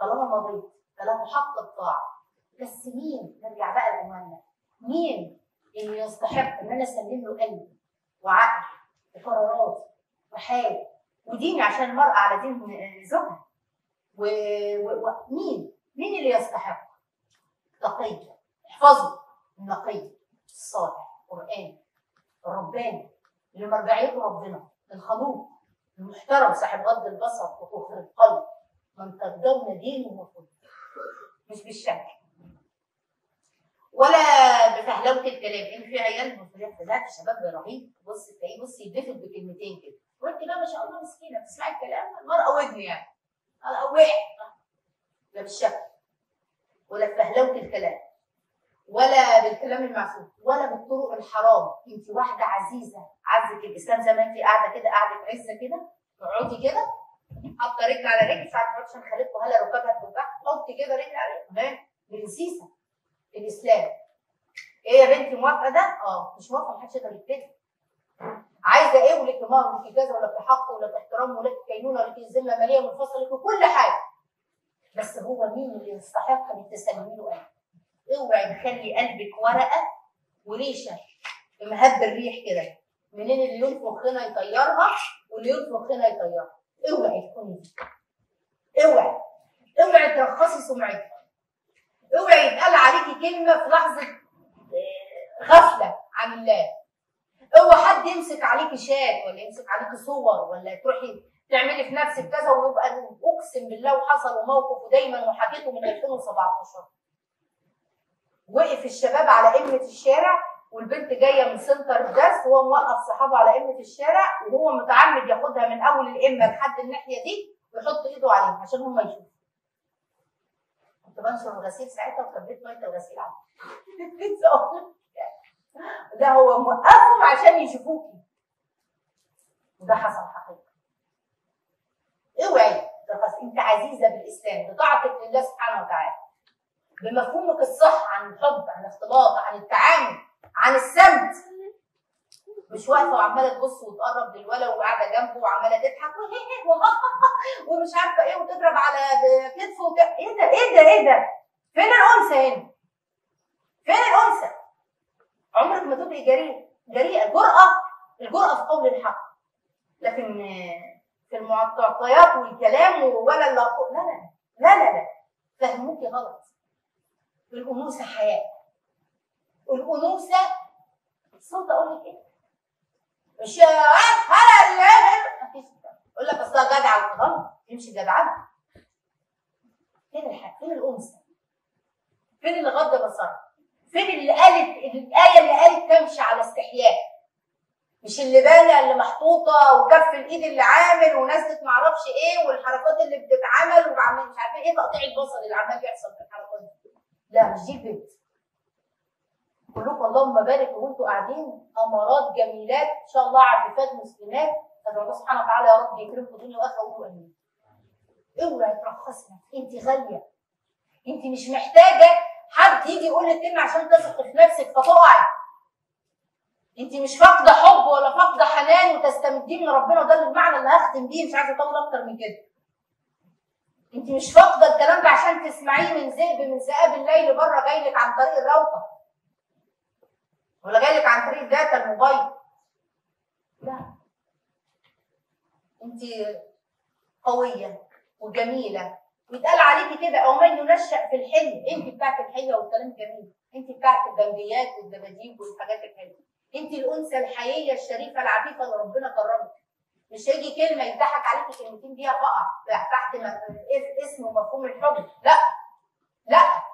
طالما مضيت فله حق الطاعه بس مين نرجع بقى لعنواننا مين اللي يستحق ان انا اسلم له قلبي وعقلي وقراراتي وحالي وديني عشان المرأة على دين زوجها ومين و... و... مين؟ مين اللي يستحق؟ تقي احفظوا النقي الصالح القرآن الرباني اللي مرجعيته ربنا الخلوق المحترم صاحب غض البصر وطهر القلب من ترضون دينه وخلقه مش بالشكل ولا بفهلوه الكلام ان في عيال مصريات لا الشباب رهيب بص تلاقيه بص يدفن بكلمتين كده وانت بقى ما شاء الله مسكينه بتسمعي الكلام المرأة ودن يعني وقع لا بالشكل ولا بفهلوه الكلام ولا بالكلام المعسول ولا بالطرق الحرام انت واحده عزيزه عزك الاسلام زي ما انت قاعده كده قاعده عزه كده تقعدي كده حاطه رجل على رجل مش عارفه عشان خليكم هلا ركبها توجعك حطي كده رجل على رجل تمام برنسيسه الاسلام ايه يا بنتي موافقه ده؟ اه مش موافقه محدش يقدر يتفق عايزه ايه ولك مهر ولك كذا ولك حق ولك احترام ولك كينونه ولك الذمه ماليه منفصله لك وكل حاجه بس هو مين اللي يستحق انك تسلمي له قلبك؟ اوعي تخلي قلبك ورقه وريشه مهب الريح كده منين اللي ينفخ هنا يطيرها واللي ينفخ هنا يطيرها اوعي تكوني اوعي اوعي ترخصي سمعتك اوعي يتقال عليكي كلمه في لحظه غفله عن الله اوعى حد يمسك عليكي شات ولا يمسك عليكي صور ولا تروحي تعملي في نفسك كذا ويبقى اقسم بالله وحصل موقف ودايما وحكيته من 2017 وقف الشباب على قمه الشارع والبنت جايه من سنتر الدرس وهو موقف صحابه على قمه الشارع وهو متعمد ياخدها من اول القمه لحد الناحيه دي ويحط ايده عليها عشان هم يشوفوا كنت بنشر الغسيل ساعتها وكبيت ميه الغسيل عليها ده هو موقفهم عشان يشوفوكي وده حصل حقيقة اوعي ترخص انت عزيزه بالاسلام بطاعتك لله سبحانه وتعالى بمفهومك الصح عن الحب عن الاختلاط عن التعامل عن السمت مش واقفه وعماله تبص وتقرب للولد وقاعده جنبه وعماله تضحك ومش عارفه ايه وتضرب على كتفه وت... ايه ده ايه ده ايه ده؟ فين الانثى هنا؟ فين الانثى؟ عمرك ما تبقي جريئه جريئه الجرأه الجرأه في قول الحق لكن في المعطيات والكلام ولا لا لا لا لا لا لا فهموكي غلط الانوثه حياه الانوثه صوت اقول لك ايه مش هلا اللي يقول لك اصلها جدعه غلط يمشي جدعنه فين الحق فين الانثى فين اللي غض بصرها فين اللي قالت الايه اللي قالت تمشي على استحياء مش اللي بالة اللي محطوطه وكف الايد اللي عامل ونزلت معرفش ايه والحركات اللي بتتعمل وعمال مش عارفه ايه تقطيع البصر اللي عمال بيحصل في الحركات دي لا مش دي البنت كلكم اللهم بارك وانتوا قاعدين امارات جميلات ان شاء الله عفيفات مسلمات ادعو الله سبحانه وتعالى يا رب يكرمكم دنيا واخره وقولوا امين اوعي ترخصنا انت غاليه انت مش محتاجه حد يجي يقول لك كلمه عشان تثق في نفسك فتقعي انت مش فاقده حب ولا فاقده حنان وتستمدين من ربنا وده المعنى اللي هختم بيه مش عايزه اطول اكتر من كده انت مش فاقده الكلام ده عشان تسمعيه من ذئب من ذئاب الليل بره جاي لك عن طريق الروضه ولا جاي لك عن طريق داتا الموبايل لا انت قويه وجميله ويتقال عليكي كده او من ينشا في الحلم انت بتاعت الحلوه والكلام الجميل انت بتاعت البمبيات والدباديب والحاجات الحلوه انت الانثى الحقيقيه الشريفه العفيفه اللي ربنا كرمك مش هيجي كلمه يضحك عليكي كلمتين بيها فقع تحت اسم ومفهوم الحب لا لا